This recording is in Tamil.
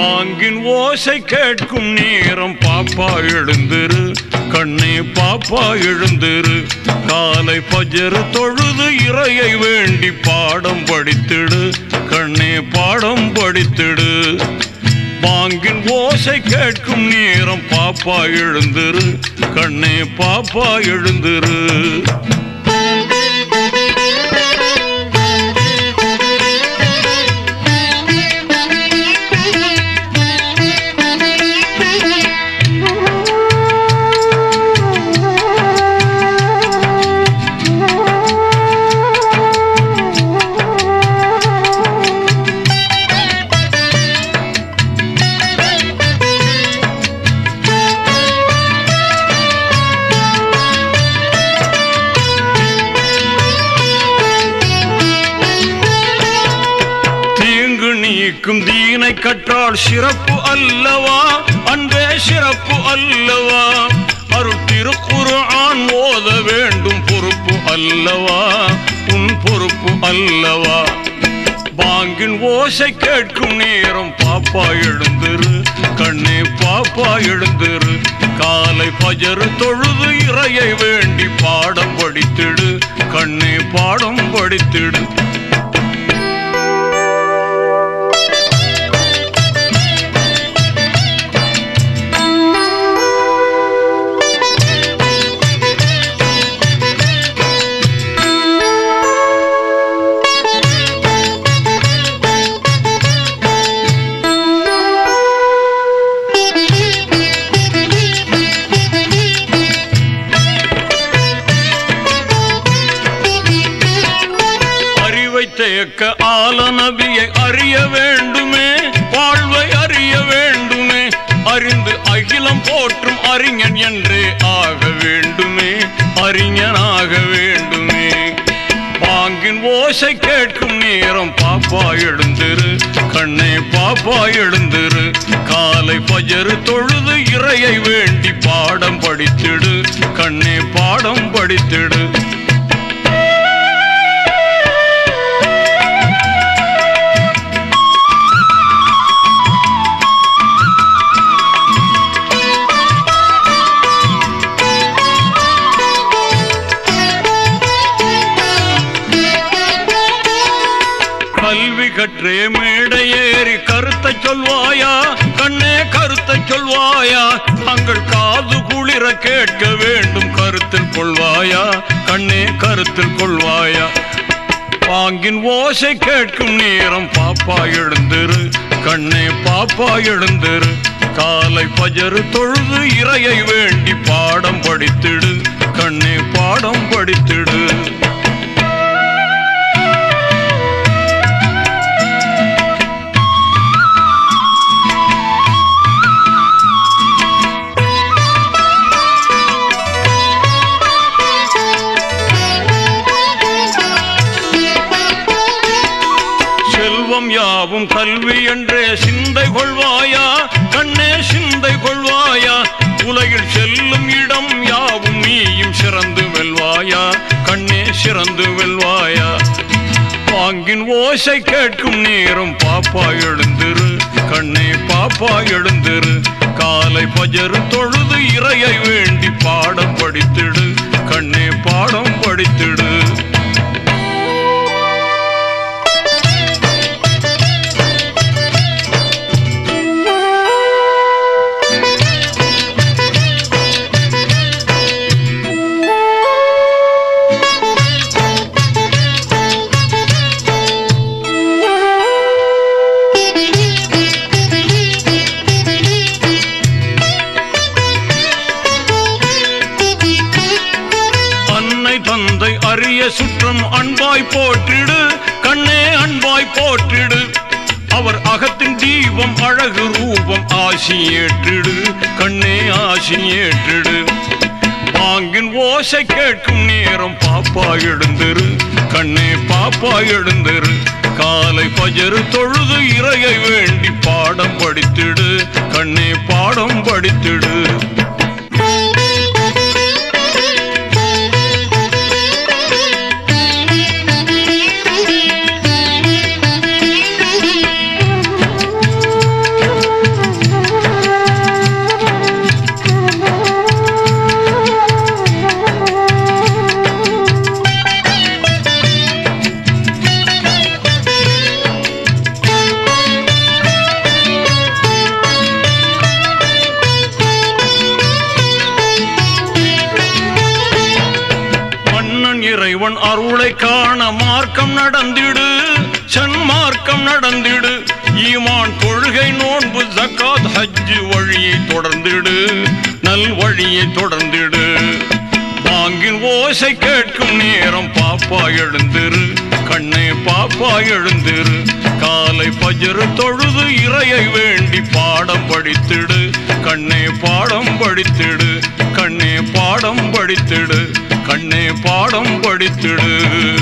பாங்கின் ஓசை கேட்கும் நேரம் பாப்பா எழுந்திரு கண்ணே பாப்பா எழுந்திரு காலை பஜர் தொழுது இறையை வேண்டி பாடம் படித்திடு கண்ணே பாடம் படித்திடு பாங்கின் ஓசை கேட்கும் நேரம் பாப்பா எழுந்திரு கண்ணே பாப்பா எழுந்திரு தீங்கு நீக்கும் தீனை கற்றால் சிறப்பு அல்லவா அன்பே சிறப்பு அல்லவா அருள் திருக்குர்ஆன் ஓத வேண்டும் பொறுப்பு அல்லவா உன் பொறுப்பு அல்லவா பாங்கின் ஓசை கேட்கும் நேரம் பாப்பா எழுந்திரு கண்ணே பாப்பா எழுந்திரு காலை பஜரு தொழுது இறையை வேண்டி பாடம் படித்திடு கண்ணே பாடம் படித்திடு அறிவை தேக்க ஆல நபியை அறிய வேண்டுமே வாழ்வை அறிய வேண்டுமே அறிந்து அகிலம் போற்றும் அறிஞன் என்றே ஆக வேண்டுமே அறிஞனாக வேண்டுமே பாங்கின் ஓசை கேட்கும் நேரம் பாப்பா எழுந்திரு கண்ணே பாப்பா எழுந்திரு காலை பஜரு தொழுது இறையை வேண்டி பாடம் படித்திடு கண்ணே பாடம் படித்திடு கல்வி கற்றே மேடை ஏறி கருத்தை சொல்வாயா கண்ணே கருத்தை சொல்வாயா தங்கள் காது குளிர கேட்க வேண்டும் கருத்தில் கொள்வாயா கண்ணே கருத்தில் கொள்வாயா பாங்கின் ஓசை கேட்கும் நேரம் பாப்பா எழுந்திரு கண்ணே பாப்பா எழுந்திரு காலை பஜரு தொழுது இறையை வேண்டி பாடம் படித்திடு கண்ணே பாடம் படித்திடு செல்வம் யாவும் கல்வி என்றே சிந்தை கொள்வாயா கண்ணே சிந்தை கொள்வாயா உலகில் செல்லும் இடம் யாவும் நீயும் சிறந்து வெல்வாயா கண்ணே சிறந்து வெல்வாயா பாங்கின் ஓசை கேட்கும் நேரம் பாப்பா எழுந்திரு கண்ணே பாப்பா எழுந்திரு காலை பஜரு தொழுது இறையை வேண்டி பாடம் படித்திடு கண்ணே பாடம் படித்திடு அன்னை தந்தை அரிய சுற்றம் அன்பாய் போற்றிடு கண்ணே அன்பாய் போற்றிடு அவர் அகத்தின் தீபம் அழகு ரூபம் ஆசி ஏற்றிடு கண்ணே ஆசி ஏற்றிடு பாங்கின் ஓசை கேட்கும் நேரம் பாப்பா எழுந்திரு கண்ணே பாப்பா எழுந்திரு காலை பஜரு தொழுது இறையை வேண்டி பாடம் படித்திடு கண்ணே பாடம் படித்திடு இறைவன் அருளை காண மார்க்கம் நடந்திடு சன்மார்க்கம் நடந்திடு ஈமான் கொள்கை நோன்பு ஜக்காத் ஹஜ்ஜு வழியை தொடர்ந்திடு நல் வழியை தொடர்ந்திடு பாங்கின் ஓசை கேட்கும் நேரம் பாப்பா எழுந்திரு கண்ணே பாப்பா எழுந்திரு காலை பஜரு தொழுது இறையை வேண்டி பாடம் படித்திடு கண்ணே பாடம் படித்திடு கண்ணே பாடம் படித்திடு கண்ணே பாடம் படித்திடு